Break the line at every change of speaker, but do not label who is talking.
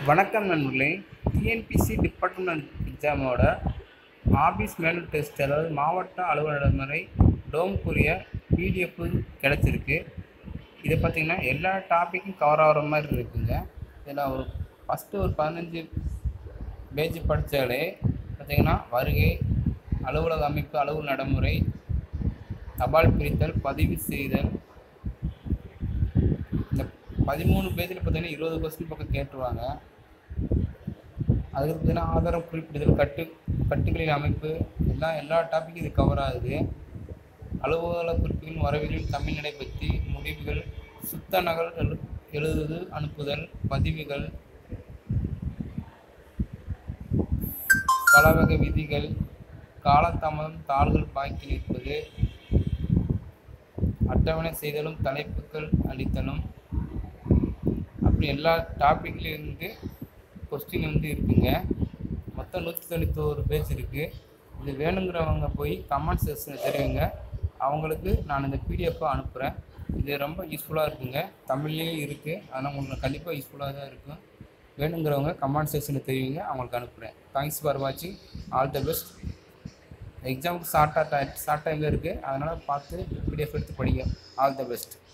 வணக்கம் நண்பர்களே TNPSC department எக்ஸாமோட ஆஃபீஸ் மேனுவல் டெஸ்ட் அதாவது மாவட்ட அலுவலர் நடைமுறை டோம்க்குரிய பிடிஎஃப் கிடச்சிருக்கு இதை பார்த்தீங்கன்னா எல்லா டாப்பிக்கும் கவர் ஆகிற மாதிரி இருக்குங்க இதில் ஒரு ஃபஸ்ட்டு ஒரு பதினஞ்சு பேஜ் படித்தாலே பார்த்தீங்கன்னா வருகை அலுவலக அமைப்பு அலுவல் நடைமுறை தபால் பிரித்தல் பதிவு செய்தல் இந்த பதிமூணு பேஜில் பார்த்தீங்கன்னா இருபது கொஸ்டின் பக்கம் கேட்டுருவாங்க அதுக்கு பார்த்தீங்கன்னா ஆதாரம் குறிப்பிடுதல் கட்டு கட்டுகளின் அமைப்பு எல்லாம் எல்லா டாப்பிக்கும் இது கவர் ஆகுது அலுவலக குறிப்புகள் வரவுகளின் தமிழ்நடை பற்றி முடிவுகள் சுத்த நகல் எழு எழுதுவது அனுப்புதல் பதிவுகள் பல வகை விதிகள் காலதாமதம் தாள்கள் பாக்கி நிற்பது அட்டவணை செய்தலும் தலைப்புகள் அளித்தலும் அப்படி எல்லா டாப்பிக்லேருந்து கொஸ்டின் வந்து இருக்குங்க மொத்தம் நூற்றி தொண்ணூத்தோரு பேஜ் இருக்குது இது வேணுங்கிறவங்க போய் கமெண்ட் செக்ஷனில் தெரிவிங்க அவங்களுக்கு நான் இந்த பிடிஎஃப்பை அனுப்புகிறேன் இது ரொம்ப யூஸ்ஃபுல்லாக இருக்குங்க தமிழ்லேயும் இருக்குது அதனால் உங்களுக்கு கண்டிப்பாக யூஸ்ஃபுல்லாக தான் இருக்கும் வேணுங்கிறவங்க கமெண்ட் செக்ஷனில் தெரிவிங்க அவங்களுக்கு அனுப்புகிறேன் தேங்க்ஸ் ஃபார் வாட்சிங் ஆல் த பெஸ்ட் எக்ஸாமுக்கு ஷார்ட்டாக டைம் ஷார்ட் டைமில் இருக்குது அதனால் பார்த்து பிடிஎஃப் எடுத்து படிங்க ஆல் த பெஸ்ட்